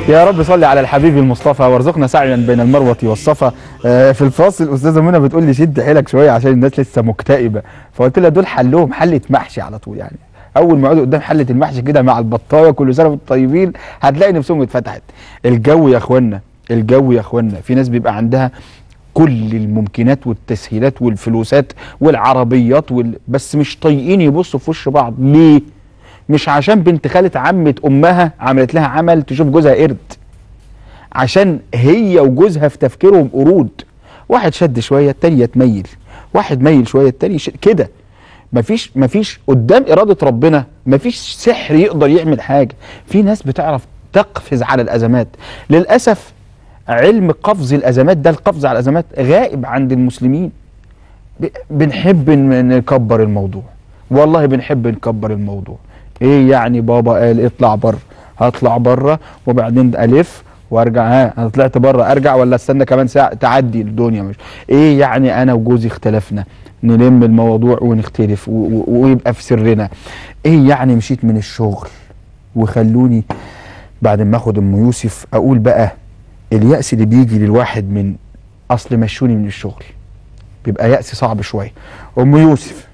يا رب صل على الحبيب المصطفى وارزقنا سعيا بين المروه والصفا آه، في الفاصل استاذه منى بتقول لي شد حيلك شويه عشان الناس لسه مكتئبه فقلت لها دول حلهم حله محشي على طول يعني اول ما يقعدوا قدام حله المحشي كده مع البطايه كل سنه وانتم طيبين هتلاقي نفسهم اتفتحت الجو يا اخوانا الجو يا اخوانا في ناس بيبقى عندها كل الممكنات والتسهيلات والفلوسات والعربيات وال... بس مش طايقين يبصوا في وش بعض ليه مش عشان بنت خالة عمة امها عملت لها عمل تشوف جوزها قرد عشان هي وجوزها في تفكيرهم قرود واحد شد شويه التاني يتميل واحد ميل شويه التاني يش... كده مفيش مفيش قدام اراده ربنا مفيش سحر يقدر يعمل حاجه في ناس بتعرف تقفز على الازمات للاسف علم قفز الازمات ده القفز على الازمات غائب عند المسلمين ب- بنحب ن- نكبر الموضوع والله بنحب نكبر الموضوع ايه يعني بابا قال اطلع بره هطلع بره وبعدين الف وارجع ها انا طلعت بره ارجع ولا استنى كمان ساعه تعدي الدنيا مش ايه يعني انا وجوزي اختلفنا نلم الموضوع ونختلف و- و- ويبقى في سرنا ايه يعني مشيت من الشغل وخلوني بعد ما اخد ام يوسف اقول بقى اليأس اللي بيجي للواحد من اصل مشوني من الشغل بيبقى يأس صعب شويه ام يوسف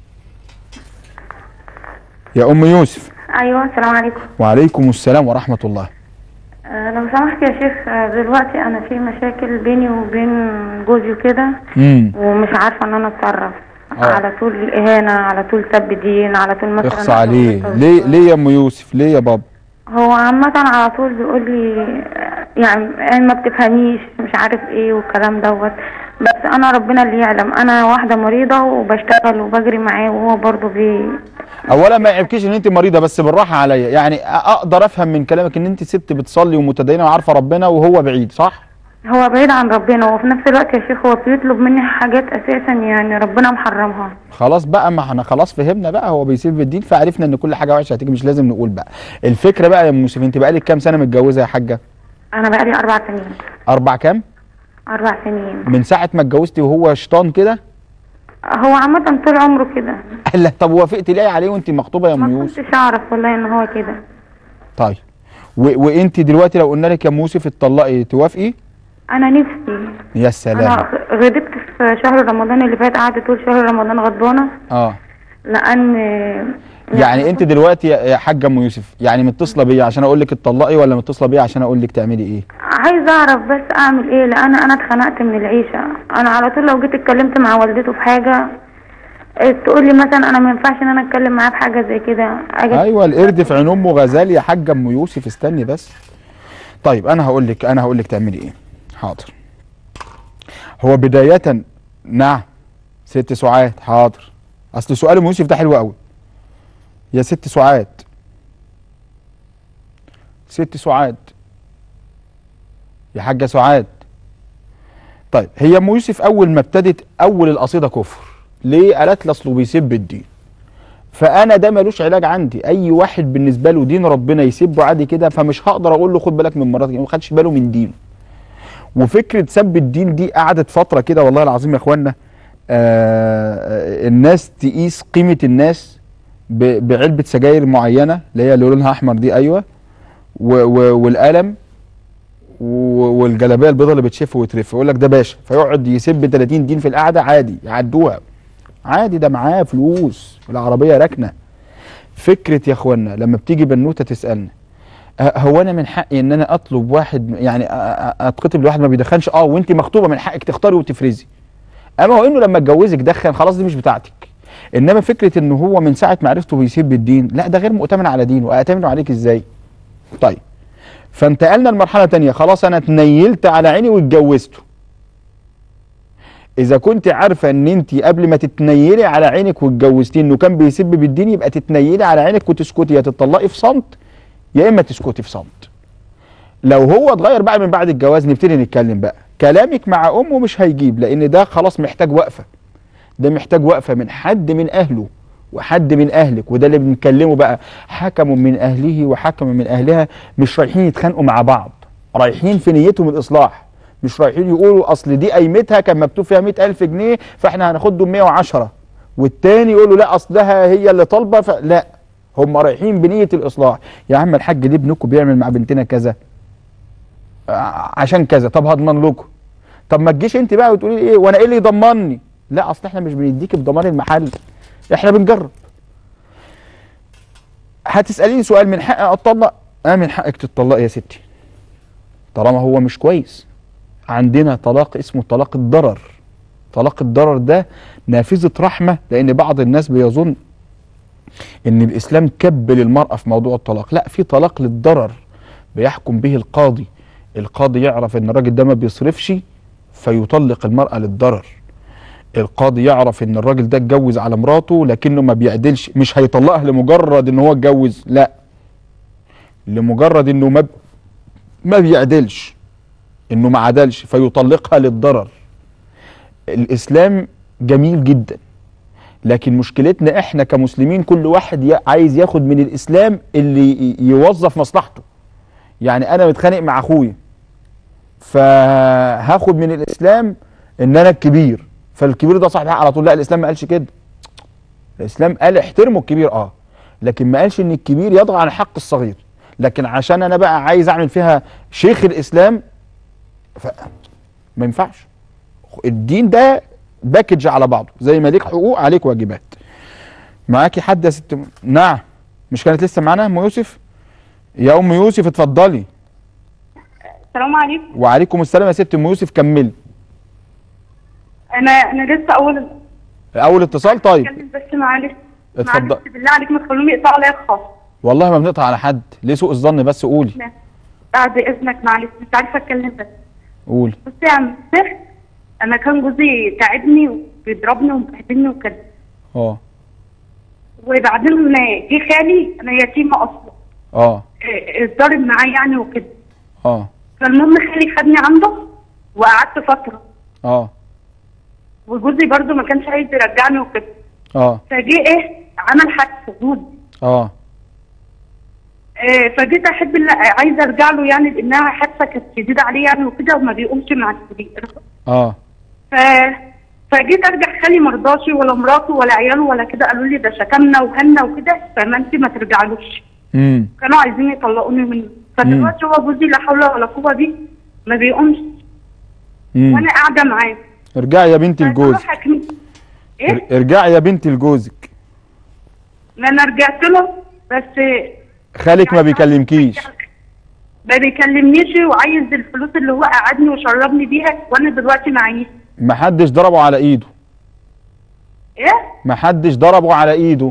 يا ام يوسف ايوه السلام عليكم وعليكم السلام ورحمه الله أه لو سمحت يا شيخ آه، دلوقتي انا في مشاكل بيني وبين جوزي وكده امم ومش عارفه ان انا اتصرف آه. على طول اهانه على طول سب دين على طول مثلا اخصى عليه ليه ليه يا ام يوسف ليه يا بابا هو عامة على طول بيقول لي آه، يعني يعني ما بتفهميش مش عارف ايه والكلام دوت بس انا ربنا اللي يعلم انا واحدة مريضة وبشتغل وبجري معاه وهو برضه بي اولا ما يعيبكيش ان انت مريضه بس بالراحه عليا يعني أ- اقدر افهم من كلامك ان انت ست بتصلي ومتدينه وعارفه ربنا وهو بعيد صح هو بعيد عن ربنا وفي نفس الوقت يا شيخ هو بيطلب مني حاجات اساسا يعني ربنا محرمها خلاص بقى ما احنا خلاص فهمنا بقى هو بيسيب في الدين فعرفنا ان كل حاجه وحشه هتيجي مش لازم نقول بقى الفكره بقى يا ام يوسف انت بقالك كام سنه متجوزه يا حاجه انا بقالي اربع سنين اربع كام اربع سنين من ساعه ما اتجوزتي وهو شيطان كده هو عامة طول عمره كده لا طب وافقتي ليه عليه وانت مخطوبه يا ام ما يوسف كنتش اعرف والله ان هو كده طيب و... وانت دلوقتي لو قلنا لك يا ام يوسف اتطلقي توافقي انا نفسي يا سلام انا غضبت في شهر رمضان اللي فات قعدت طول شهر رمضان غضبانه اه لان يعني انت دلوقتي يا يا حاجه ام يوسف يعني متصله بيا عشان اقول لك اتطلقي ولا متصله بيا عشان اقول لك تعملي ايه عايزه اعرف بس اعمل ايه لان انا اتخنقت من العيشه انا على طول لو جيت اتكلمت مع والدته في حاجه اه، تقول لي مثلا انا ما ينفعش ان انا اتكلم معاه في حاجه زي كده اجي ايوه القرد في عين امه غزال يا حاجه ام يوسف استني بس طيب انا هقول لك انا هقول لك تعملي ايه حاضر هو بدايه نعم ست سعاد حاضر اصل سؤال ام يوسف ده حلو قوي يا ست سعاد ست سعاد يا حاجه سعاد طيب هي ام يوسف اول ما ابتدت اول القصيده كفر ليه قالت لي اصله بيسب الدين فانا ده ملوش علاج عندي اي واحد بالنسبه له دين ربنا يسبه عادي كده فمش هقدر اقول له خد بالك من مراتك ما خدش باله من دينه وفكره سب الدين دي قعدت فتره كده والله العظيم يا اخوانا آه الناس تقيس قيمه الناس ب- بعلبه سجاير معينه اللي هي اللي لونها احمر دي ايوه و و والقلم و- والجلابيه البيضاء اللي بتشف وترف يقول لك ده باشا فيقعد يسب 30 دين في القعده عادي يعدوها عادي ده معاه فلوس والعربيه راكنه فكره يا اخوانا لما بتيجي بنوته تسالنا أه، هو انا من حقي ان انا اطلب واحد يعني أ- أ- اتخطب لواحد ما بيدخنش اه وانت مخطوبه من حقك تختاري وتفرزي اما هو انه لما اتجوزك دخن خلاص دي مش بتاعتك انما فكره ان هو من ساعه ما عرفته بيسيب الدين لا ده غير مؤتمن على دينه اعتمدوا عليك ازاي طيب فانتقلنا لمرحله تانية خلاص انا اتنيلت على عيني واتجوزته اذا كنت عارفه ان انت قبل ما تتنيلي على عينك واتجوزتيه انه كان بيسب بالدين يبقى تتنيلي على عينك وتسكتي يا تتطلقي في صمت يا اما تسكتي في صمت لو هو اتغير بقى من بعد الجواز نبتدي نتكلم بقى كلامك مع امه مش هيجيب لان ده خلاص محتاج وقفه ده محتاج وقفه من حد من اهله وحد من اهلك وده اللي بنتكلمه بقى حكم من اهله وحكم من اهلها مش رايحين يتخانقوا مع بعض رايحين في نيتهم الاصلاح مش رايحين يقولوا اصل دي قيمتها كان مكتوب فيها 100000 جنيه فاحنا هناخدهم 110 والتاني يقول له لا اصلها هي اللي طالبه ف... لا هم رايحين بنيه الاصلاح يا عم الحاج ليه ابنكم بيعمل مع بنتنا كذا ع- عشان كذا طب هضمن لكم طب ما تجيش انت بقى وتقولي ايه وانا ايه اللي يضمني لا اصل احنا مش بنديك بضمان المحل احنا بنجرب هتساليني سؤال من حقي اتطلق اه من حقك تتطلق يا ستي طالما هو مش كويس عندنا طلاق اسمه طلاق الضرر طلاق الضرر ده نافذة رحمة لأن بعض الناس بيظن إن الإسلام كبل المرأة في موضوع الطلاق لا في طلاق للضرر بيحكم به القاضي القاضي يعرف إن الراجل ده ما بيصرفش فيطلق المرأة للضرر القاضي يعرف إن الراجل ده اتجوز على مراته لكنه ما بيعدلش مش هيطلقها لمجرد إن هو اتجوز لا لمجرد إنه ما ما بيعدلش انه ما عدلش فيطلقها للضرر الاسلام جميل جدا لكن مشكلتنا احنا كمسلمين كل واحد ي- عايز ياخد من الاسلام اللي ي- يوظف مصلحته يعني انا متخانق مع اخويا فهاخد من الاسلام ان انا الكبير فالكبير ده صاحب حق على طول لا الاسلام ما قالش كده الاسلام قال احترموا الكبير اه لكن ما قالش ان الكبير يضغى عن حق الصغير لكن عشان انا بقى عايز اعمل فيها شيخ الاسلام ف... ما ينفعش الدين ده باكج على بعضه زي ما ليك حقوق عليك واجبات معاكي حد يا ست م- نعم مش كانت لسه معانا ام يوسف يا ام يوسف اتفضلي السلام عليكم وعليكم السلام يا ست ام يوسف كملي انا انا لسه اول اول اتصال طيب اتكلم بس معلش اتفضل. معلش بالله عليك ما تخلوني يقطعوا عليا الخاص والله ما بنقطع على حد ليه سوء الظن بس قولي بعد اذنك معلش مش عارفه اتكلم بس بص قولي يا عم سيف انا كان جوزي تعبني وبيضربني ومبهدلني وكده اه وبعدين جه خالي انا يتيمه اصلا اه اه، اتضرب معايا يعني وكده اه فالمهم خالي خدني عنده وقعدت فتره اه وجوزي برضو ما كانش عايز يرجعني وكده اه فجه ايه عمل حادثه جوزي اه آه، فجيت احب اللي عايزه ارجع له يعني لانها حادثه كانت شديده عليه يعني وكده وما بيقومش مع السرير اه ف فجيت ارجع خالي مرضاش ولا مراته ولا عياله ولا كده قالوا لي ده شتمنا وهنا وكده فما انت ما ترجعلوش امم كانوا عايزين يطلقوني منه فدلوقتي هو جوزي لا حول ولا قوه بيه ما بيقومش امم وانا قاعده معاه ارجعي يا بنتي لجوزك فأروح أكلم- ايه ارجعي يا بنتي لجوزك ما انا رجعت له بس خالك ما بيكلمكيش ما بيكلمنيش وعايز الفلوس اللي هو قعدني وشربني بيها وانا دلوقتي معيش محدش ضربه على ايده ايه محدش ضربه على ايده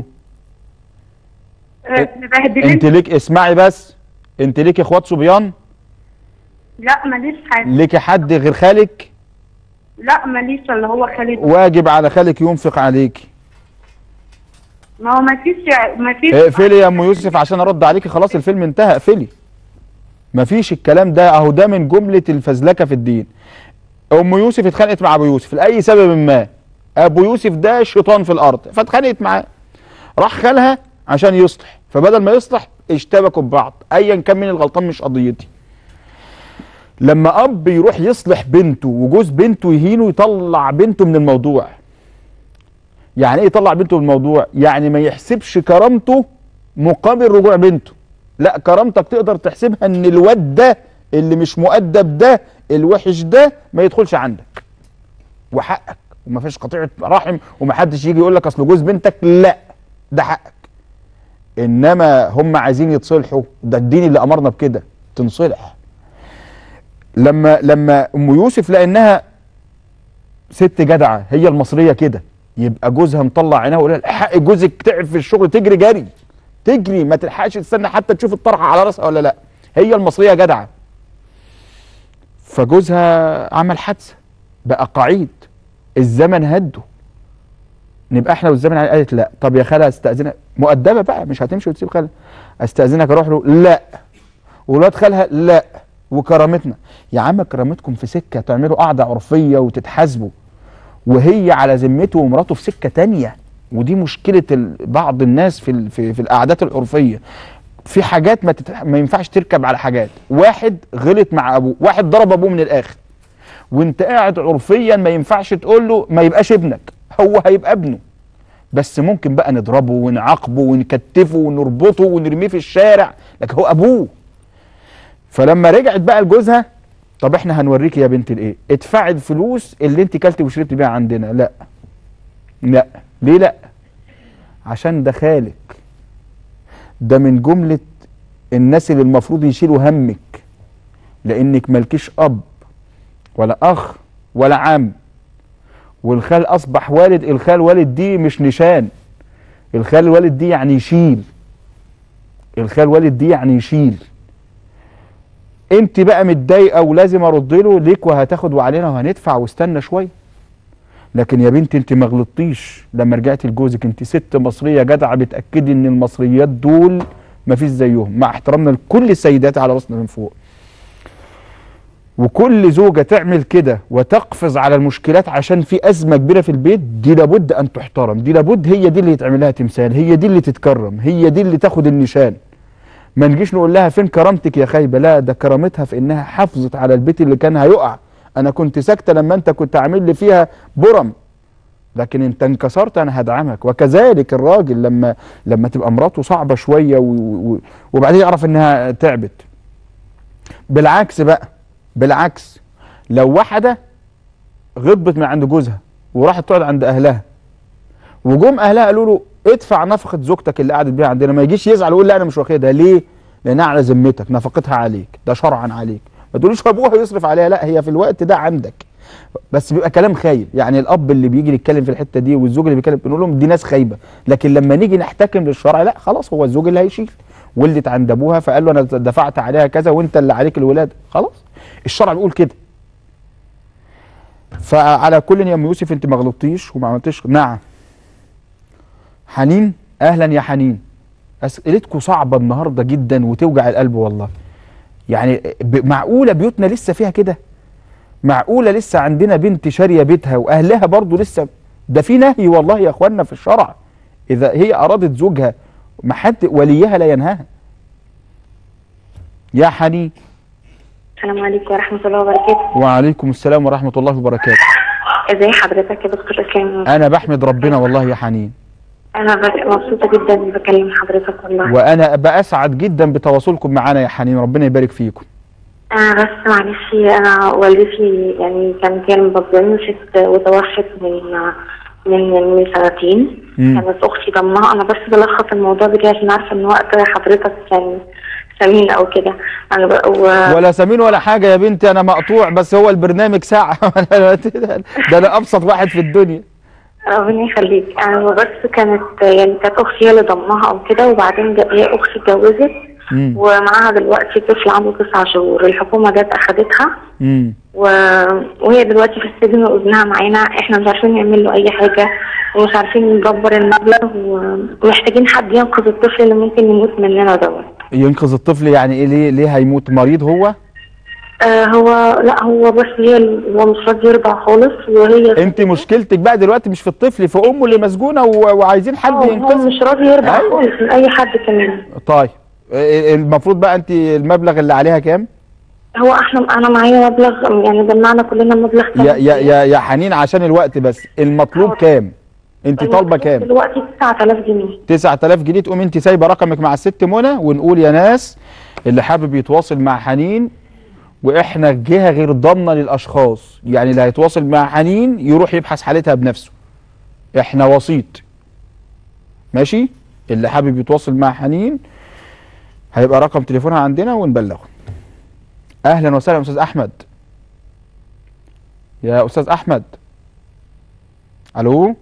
آه، مبهدلين انت ليك اسمعي بس انت ليك اخوات صبيان لا ماليش حاجه ليك حد غير خالك لا ماليش اللي هو خالد واجب على خالك ينفق عليك ما هو مفيش مفيش اقفلي يا ام يوسف عشان ارد عليكي خلاص الفيلم انتهى اقفلي مفيش الكلام ده اهو ده من جمله الفزلكه في الدين ام يوسف اتخانقت مع ابو يوسف لاي سبب ما ابو يوسف ده شيطان في الارض فاتخانقت معاه راح خالها عشان يصلح فبدل ما يصلح اشتبكوا ببعض ايا كان مين الغلطان مش قضيتي لما اب يروح يصلح بنته وجوز بنته يهينه يطلع بنته من الموضوع يعني ايه يطلع بنته من الموضوع يعني ما يحسبش كرامته مقابل رجوع بنته لا كرامتك تقدر تحسبها ان الواد ده اللي مش مؤدب ده الوحش ده ما يدخلش عندك وحقك وما فيش قطيعه رحم ومحدش يجي يقول لك اصل جوز بنتك لا ده حقك انما هم عايزين يتصلحوا ده الدين اللي امرنا بكده تنصلح لما لما ام يوسف لانها ست جدعه هي المصريه كده يبقى جوزها مطلع عينها ويقول لها حق جوزك تعب في الشغل تجري جري تجري ما تلحقش تستنى حتى تشوف الطرحه على راسها ولا لا هي المصريه جدعه فجوزها عمل حادثه بقى قعيد الزمن هده نبقى احنا والزمن عليه قالت لا طب يا خاله استاذنك مؤدبه بقى مش هتمشي وتسيب خالها استاذنك اروح له لا ولاد خالها لا وكرامتنا يا عم كرامتكم في سكه تعملوا قعده عرفيه وتتحاسبوا وهي على ذمته ومراته في سكه تانية ودي مشكله ال- بعض الناس في ال- في, في القعدات العرفيه في حاجات ما, تت... ما ينفعش تركب على حاجات واحد غلط مع ابوه واحد ضرب ابوه من الاخر وانت قاعد عرفيا ما ينفعش تقول له ما يبقاش ابنك هو هيبقى ابنه بس ممكن بقى نضربه ونعاقبه ونكتفه ونربطه ونرميه في الشارع لكن هو ابوه فلما رجعت بقى لجوزها طب احنا هنوريك يا بنت الايه ادفعي الفلوس اللي انت كلتي وشربتي بيها عندنا لا لا ليه لا عشان ده خالك ده من جملة الناس اللي المفروض يشيلوا همك لانك مالكيش اب ولا اخ ولا عم والخال اصبح والد الخال والد دي مش نشان الخال والد دي يعني يشيل الخال والد دي يعني يشيل انت بقى متضايقه ولازم ارد له ليك وهتاخد وعلينا وهندفع واستنى شويه لكن يا بنتي انت ما غلطتيش لما رجعتي لجوزك انت ست مصريه جدعه بتاكدي ان المصريات دول ما فيش زيهم مع احترامنا لكل السيدات على راسنا من فوق وكل زوجه تعمل كده وتقفز على المشكلات عشان في ازمه كبيره في البيت دي لابد ان تحترم دي لابد هي دي اللي يتعمل لها تمثال هي دي اللي تتكرم هي دي اللي تاخد النشان ما نجيش نقول لها فين كرامتك يا خايبه لا ده كرامتها في انها حافظت على البيت اللي كان هيقع انا كنت ساكته لما انت كنت عامل لي فيها برم لكن انت انكسرت انا هدعمك وكذلك الراجل لما لما تبقى مراته صعبه شويه و... و... وبعدين يعرف انها تعبت بالعكس بقى بالعكس لو واحده غضبت من عند جوزها وراحت تقعد عند اهلها وجم اهلها قالوا له ادفع نفقه زوجتك اللي قعدت بيها عندنا ما يجيش يزعل ويقول لا انا مش واخدها ليه؟ لانها على ذمتك نفقتها عليك ده شرعا عليك ما تقوليش ابوها يصرف عليها لا هي في الوقت ده عندك بس بيبقى كلام خايب يعني الاب اللي بيجي يتكلم في الحته دي والزوج اللي بيتكلم بنقول لهم دي ناس خايبه لكن لما نيجي نحتكم للشرع لا خلاص هو الزوج اللي هيشيل ولدت عند ابوها فقال له انا دفعت عليها كذا وانت اللي عليك الولاده خلاص الشرع بيقول كده فعلى كل يا ام يوسف انت ما غلطتيش وما عملتيش نعم حنين اهلا يا حنين اسئلتكم صعبه النهارده جدا وتوجع القلب والله يعني ب- معقوله بيوتنا لسه فيها كده معقوله لسه عندنا بنت شاريه بيتها واهلها برضو لسه ده في نهي والله يا اخوانا في الشرع اذا هي ارادت زوجها ما حد وليها لا ينهاها يا حنين السلام عليكم ورحمة الله وبركاته وعليكم السلام ورحمه الله وبركاته ازي حضرتك يا دكتور اسلام انا بحمد ربنا والله يا حنين انا بس- مبسوطة جدا إني بكلم حضرتك والله وانا ابقى اسعد جدا بتواصلكم معانا يا حنين ربنا يبارك فيكم انا بس معلش انا والدتي يعني كان كان باباني وست وتوفت من من من سنتين مم. كانت اختي ضمها انا بس بلخص الموضوع بتاعي عشان عارفه ان وقت حضرتك كان ثمين او كده انا ب... و... ولا سمين ولا حاجه يا بنتي انا مقطوع بس هو البرنامج ساعه ده انا ابسط واحد في الدنيا ربنا يخليك انا بس كانت يعني كانت اختي هي اللي ضمها او كده وبعدين جا- هي اختي اتجوزت مم. ومعاها دلوقتي طفل عنده تسع شهور الحكومه جت اخدتها امم و... وهي دلوقتي في السجن وابنها معانا احنا مش عارفين نعمل له اي حاجه ومش عارفين ندبر المبلغ و- ومحتاجين حد ينقذ الطفل اللي ممكن يموت مننا دوت ينقذ الطفل يعني ايه ليه ليه هيموت مريض هو آه هو لا هو بس هي ال- هو مش راضي يرضع خالص وهي انت مشكلتك بقى دلوقتي مش في الطفل في امه اللي مسجونه و- وعايزين آه، حد هو ينقذ مش راضي يرضع أيوة. خالص من اي حد كمان طيب إيه- المفروض بقى انت المبلغ اللي عليها كام هو احنا انا معايا مبلغ يعني جمعنا كلنا مبلغ يا يا يا يا حنين عشان الوقت بس المطلوب آه. كام انت طالبه كام دلوقتي 9000 جنيه 9000 جنيه تقوم انت سايبه رقمك مع الست منى ونقول يا ناس اللي حابب يتواصل مع حنين واحنا جهه غير ضامنه للاشخاص يعني اللي هيتواصل مع حنين يروح يبحث حالتها بنفسه احنا وسيط ماشي اللي حابب يتواصل مع حنين هيبقى رقم تليفونها عندنا ونبلغه اهلا وسهلا استاذ احمد يا استاذ احمد الو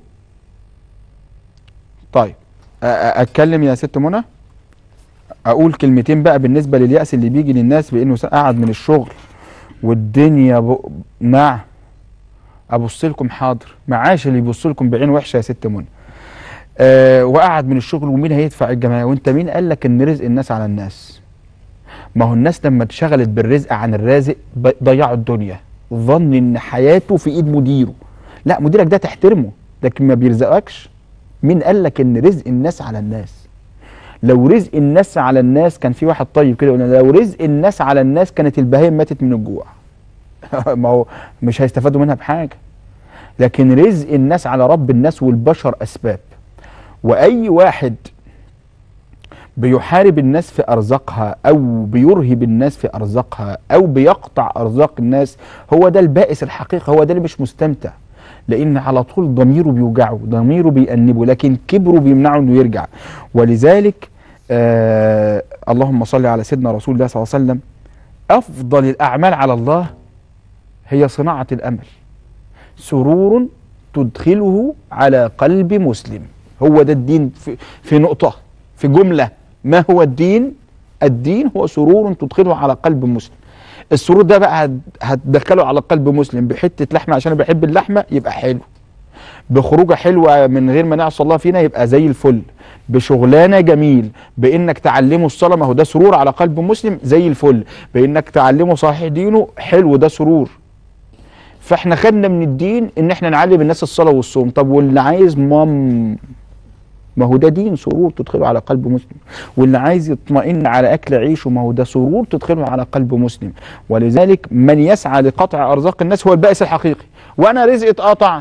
طيب أ- أ- اتكلم يا ست منى اقول كلمتين بقى بالنسبه للياس اللي بيجي للناس بانه س- قاعد من الشغل والدنيا ب... نعم ابص لكم حاضر معاش اللي يبص لكم بعين وحشه يا ست منى آه وقعد من الشغل ومين هيدفع الجمعيه وانت مين قال لك ان رزق الناس على الناس ما هو الناس لما اتشغلت بالرزق عن الرازق ب- ضيعوا الدنيا ظن ان حياته في ايد مديره لا مديرك ده تحترمه لكن ما بيرزقكش مين قال لك ان رزق الناس على الناس لو رزق الناس على الناس كان في واحد طيب كده يقول لو رزق الناس على الناس كانت البهائم ماتت من الجوع ما هو مش هيستفادوا منها بحاجه لكن رزق الناس على رب الناس والبشر اسباب واي واحد بيحارب الناس في ارزاقها او بيرهب الناس في ارزاقها او بيقطع ارزاق الناس هو ده البائس الحقيقي هو ده اللي مش مستمتع لان على طول ضميره بيوجعه ضميره بيأنبه لكن كبره بيمنعه انه يرجع ولذلك آه اللهم صل على سيدنا رسول الله صلى الله عليه وسلم افضل الاعمال على الله هي صناعه الامل سرور تدخله على قلب مسلم هو ده الدين في, في نقطة في جملة ما هو الدين الدين هو سرور تدخله على قلب مسلم السرور ده بقى هت- هتدخله على قلب مسلم بحتة لحمة عشان أنا بحب اللحمة يبقى حلو بخروجه حلوة من غير ما نعصي الله فينا يبقى زي الفل بشغلانة جميل بإنك تعلمه الصلاة ما هو ده سرور على قلب مسلم زي الفل بإنك تعلمه صحيح دينه حلو ده سرور فاحنا خدنا من الدين ان احنا نعلم الناس الصلاه والصوم طب واللي عايز مام ما هو ده دين سرور تدخله على قلب مسلم واللي عايز يطمئن على اكل عيشه ما هو ده سرور تدخله على قلب مسلم ولذلك من يسعى لقطع ارزاق الناس هو البائس الحقيقي وانا رزقي اتقطع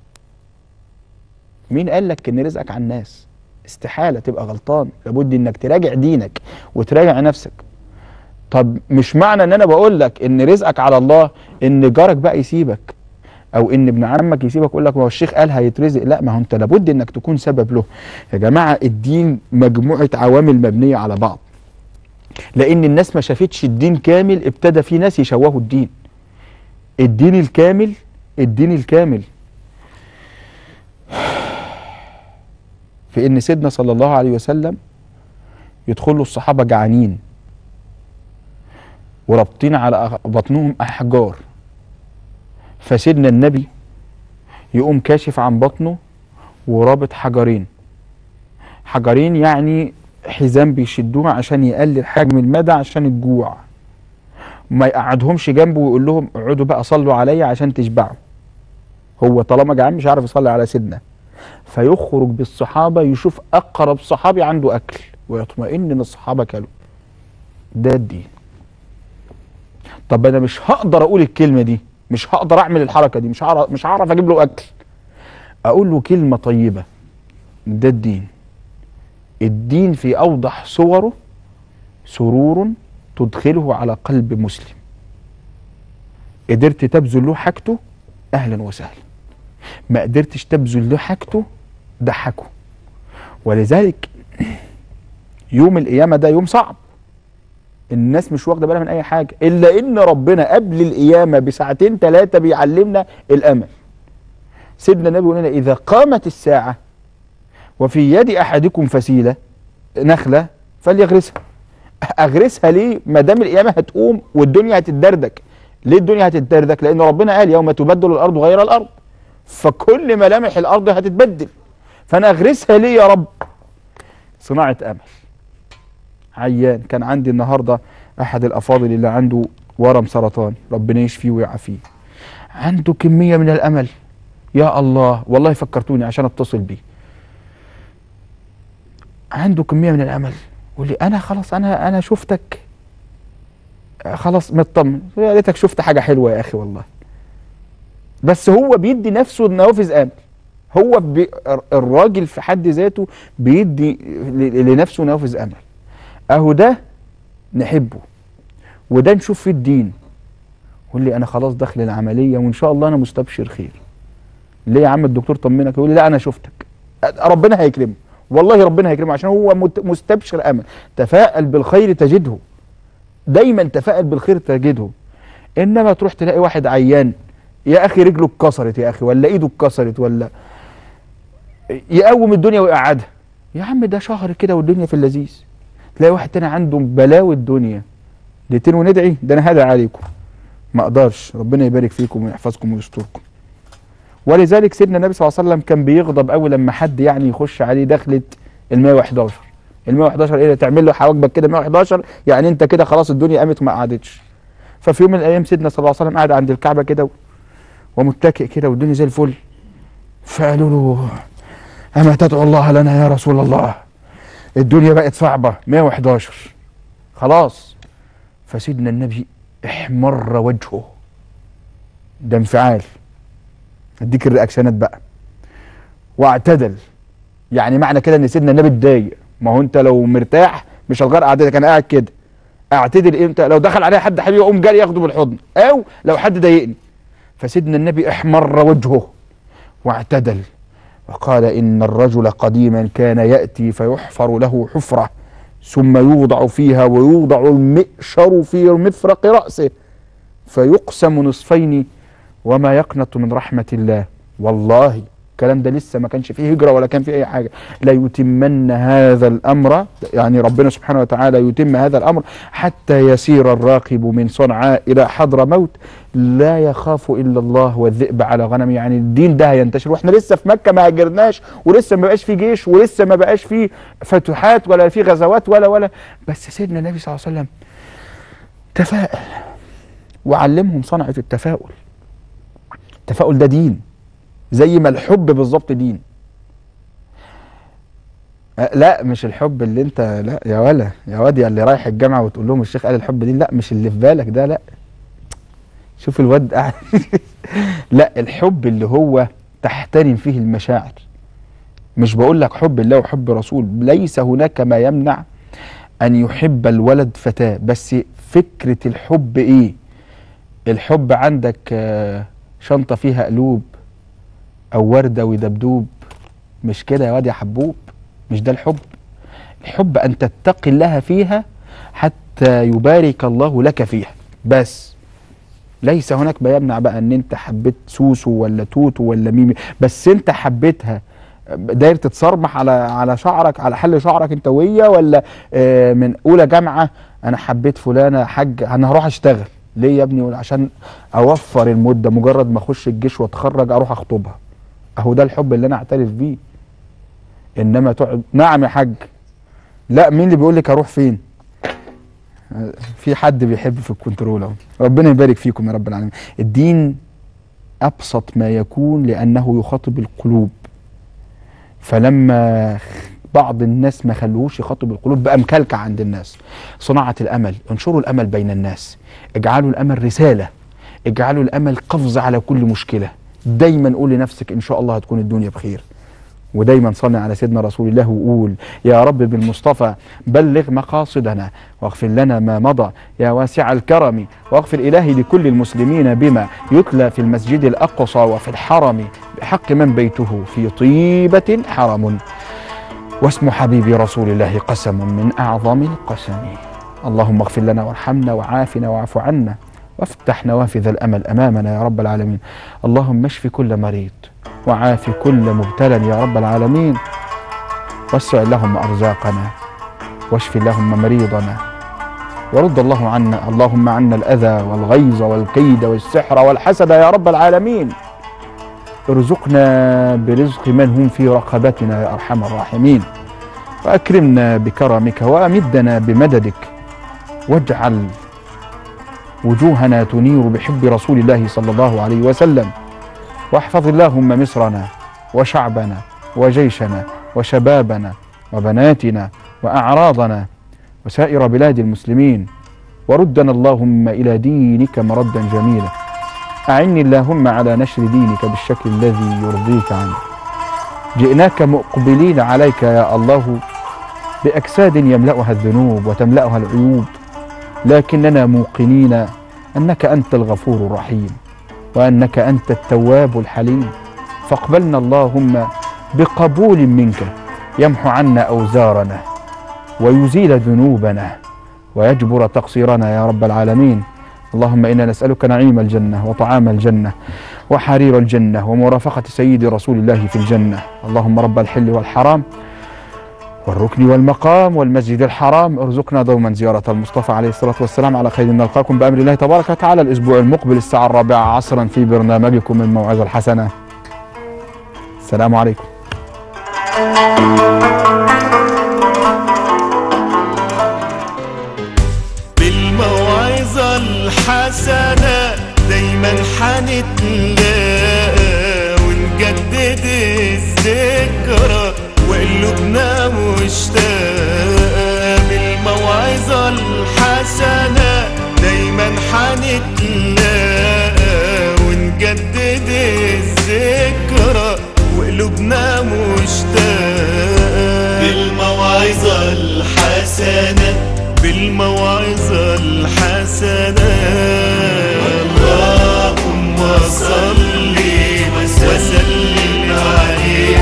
مين قال لك ان رزقك على الناس استحاله تبقى غلطان لابد انك تراجع دينك وتراجع نفسك طب مش معنى ان انا بقول لك ان رزقك على الله ان جارك بقى يسيبك او ان ابن عمك يسيبك يقول لك ما هو الشيخ قال هيترزق لا ما هو انت لابد انك تكون سبب له يا جماعه الدين مجموعه عوامل مبنيه على بعض لان الناس ما شافتش الدين كامل ابتدى في ناس يشوهوا الدين الدين الكامل الدين الكامل في ان سيدنا صلى الله عليه وسلم يدخلوا الصحابه جعانين ورابطين على أغ- بطنهم احجار فسيدنا النبي يقوم كاشف عن بطنه ورابط حجرين حجرين يعني حزام بيشدوه عشان يقلل حجم المدى عشان الجوع ما يقعدهمش جنبه ويقول لهم اقعدوا بقى صلوا عليا عشان تشبعوا هو طالما جعان مش عارف يصلي على سيدنا فيخرج بالصحابه يشوف اقرب صحابي عنده اكل ويطمئن ان الصحابه كلوا ده الدين طب انا مش هقدر اقول الكلمه دي مش هقدر اعمل الحركه دي مش هعرف مش هعرف اجيب له اكل اقول له كلمه طيبه ده الدين الدين في اوضح صوره سرور تدخله على قلب مسلم قدرت تبذل له حاجته اهلا وسهلا ما قدرتش تبذل له حاجته ضحكه ولذلك يوم القيامه ده يوم صعب الناس مش واخده بالها من اي حاجه الا ان ربنا قبل القيامه بساعتين ثلاثه بيعلمنا الامل سيدنا النبي يقول لنا اذا قامت الساعه وفي يد احدكم فسيله نخله فليغرسها اغرسها ليه ما دام القيامه هتقوم والدنيا هتتدردك ليه الدنيا هتتدردك لان ربنا قال يوم تبدل الارض غير الارض فكل ملامح الارض هتتبدل فانا اغرسها ليه يا رب صناعه امل عيان كان عندي النهارده احد الافاضل اللي عنده ورم سرطان ربنا يشفيه ويعافيه عنده كميه من الامل يا الله والله فكرتوني عشان اتصل بيه عنده كميه من الامل يقول لي انا خلاص انا انا شفتك آه، خلاص مطمن يا ريتك شفت حاجه حلوه يا اخي والله بس هو بيدي نفسه نوافذ امل هو بي الراجل في حد ذاته بيدي ل- لنفسه نوافذ امل اهو ده نحبه وده نشوف فيه الدين يقول لي انا خلاص داخل العمليه وان شاء الله انا مستبشر خير ليه يا عم الدكتور طمنك يقول لي لا انا شفتك ربنا هيكرمه والله ربنا هيكرمه عشان هو مت- مستبشر امل تفائل بالخير تجده دايما تفائل بالخير تجده انما تروح تلاقي واحد عيان يا اخي رجله اتكسرت يا اخي ولا ايده اتكسرت ولا يقوم الدنيا ويقعدها يا عم ده شهر كده والدنيا في اللذيذ تلاقي واحد تاني عنده بلاوي الدنيا دقيقتين وندعي ده انا هدعي عليكم ما اقدرش ربنا يبارك فيكم ويحفظكم ويستركم ولذلك سيدنا النبي صلى الله عليه وسلم كان بيغضب قوي لما حد يعني يخش عليه دخلة ال 111 ال 111 ايه تعمل له حواجبك كده 111 يعني انت كده خلاص الدنيا قامت وما قعدتش ففي يوم من الايام سيدنا صلى الله عليه وسلم قاعد عند الكعبه كده و- ومتكئ كده والدنيا زي الفل فقالوا له اما تدعو الله لنا يا رسول الله الدنيا بقت صعبه 111 خلاص فسيدنا النبي احمر وجهه ده انفعال اديك الرياكشنات بقى واعتدل يعني معنى كده ان سيدنا النبي اتضايق ما هو انت لو مرتاح مش هتغير قعدتك انا قاعد كده اعتدل امتى لو دخل عليا حد حبيبي اقوم جاري ياخده بالحضن او لو حد ضايقني فسيدنا النبي احمر وجهه واعتدل وقال ان الرجل قديما كان ياتي فيحفر له حفره ثم يوضع فيها ويوضع المئشر في مفرق راسه فيقسم نصفين وما يقنط من رحمه الله والله الكلام ده لسه ما كانش فيه هجره ولا كان فيه اي حاجه لا يتمن هذا الامر يعني ربنا سبحانه وتعالى يتم هذا الامر حتى يسير الراكب من صنعاء الى حضر موت لا يخاف الا الله والذئب على غنم يعني الدين ده هينتشر واحنا لسه في مكه ما هاجرناش ولسه ما بقاش في جيش ولسه ما بقاش في فتوحات ولا في غزوات ولا ولا بس سيدنا النبي صلى الله عليه وسلم تفائل وعلمهم صنعه التفاؤل التفاؤل ده دين زي ما الحب بالظبط دين أه، لا مش الحب اللي انت لا يا ولا يا واد يا اللي رايح الجامعه وتقول لهم الشيخ قال الحب دين لا مش اللي في بالك ده لا شوف الواد قاعد لا الحب اللي هو تحترم فيه المشاعر مش بقول لك حب الله وحب رسول ليس هناك ما يمنع ان يحب الولد فتاه بس فكره الحب ايه الحب عندك آه، شنطه فيها قلوب او ورده ودبدوب مش كده يا واد يا حبوب مش ده الحب الحب ان تتقي الله فيها حتى يبارك الله لك فيها بس ليس هناك ما يمنع بقى ان انت حبيت سوسو ولا توتو ولا ميمي بس انت حبيتها داير تتصرمح على على شعرك على حل شعرك انت وهي ولا آه، من اولى جامعه انا حبيت فلانه حاج انا هروح اشتغل ليه يا ابني عشان اوفر المده مجرد ما اخش الجيش واتخرج اروح اخطبها اهو ده الحب اللي انا اعترف بيه انما تقعد نعم يا حاج لا مين اللي بيقول لك اروح فين آه، في حد بيحب في الكنترول اهو ربنا يبارك فيكم يا رب العالمين الدين ابسط ما يكون لانه يخاطب القلوب فلما بعض الناس ما خلوهوش يخاطب القلوب بقى مكلكع عند الناس صناعة الأمل انشروا الأمل بين الناس اجعلوا الأمل رسالة اجعلوا الأمل قفز على كل مشكلة دايما قول لنفسك إن شاء الله هتكون الدنيا بخير ودايما صلي على سيدنا رسول الله وقول يا رب بالمصطفى بلغ مقاصدنا واغفر لنا ما مضى يا واسع الكرم واغفر إلهي لكل المسلمين بما يتلى في المسجد الأقصى وفي الحرم بحق من بيته في طيبة حرم واسم حبيب رسول الله قسم من أعظم القسم اللهم اغفر لنا وارحمنا وعافنا واعف عنا وافتح نوافذ الأمل أمامنا يا رب العالمين اللهم اشف كل مريض وعاف كل مبتلى يا رب العالمين وسع اللهم أرزاقنا واشف اللهم مريضنا ورد الله عنا اللهم عنا الأذى والغيظ والكيد والسحر والحسد يا رب العالمين ارزقنا برزق من هم في رقبتنا يا أرحم الراحمين وأكرمنا بكرمك وأمدنا بمددك واجعل وجوهنا تنير بحب رسول الله صلى الله عليه وسلم واحفظ اللهم مصرنا وشعبنا وجيشنا وشبابنا وبناتنا وأعراضنا وسائر بلاد المسلمين وردنا اللهم إلى دينك مردا جميلا أعني اللهم على نشر دينك بالشكل الذي يرضيك عنه جئناك مقبلين عليك يا الله بأجساد يملأها الذنوب وتملأها العيوب لكننا موقنين أنك أنت الغفور الرحيم وأنك أنت التواب الحليم فاقبلنا اللهم بقبول منك يمحو عنا أوزارنا ويزيل ذنوبنا ويجبر تقصيرنا يا رب العالمين اللهم إنا نسألك نعيم الجنة وطعام الجنة وحرير الجنة ومرافقة سيد رسول الله في الجنة اللهم رب الحل والحرام والركن والمقام والمسجد الحرام ارزقنا دوما زيارة المصطفى عليه الصلاة والسلام على خير نلقاكم بأمر الله تبارك وتعالى الأسبوع المقبل الساعة الرابعة عصرا في برنامجكم الموعظة الحسنة السلام عليكم بالموعظة الحسنة دايما حنتلاقى ونجدد الذكرى وقلوبنا مشتاقة بالموعظة الحسنة دايما حنتلاقى ونجدد الذكرى وقلوبنا مشتاقة بالموعظة الحسنة الحسنة بالموعظة الحسنة اللهم صل وسلم عليه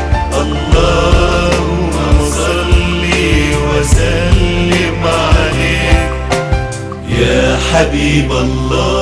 اللهم صل وسلم عليه يا حبيب الله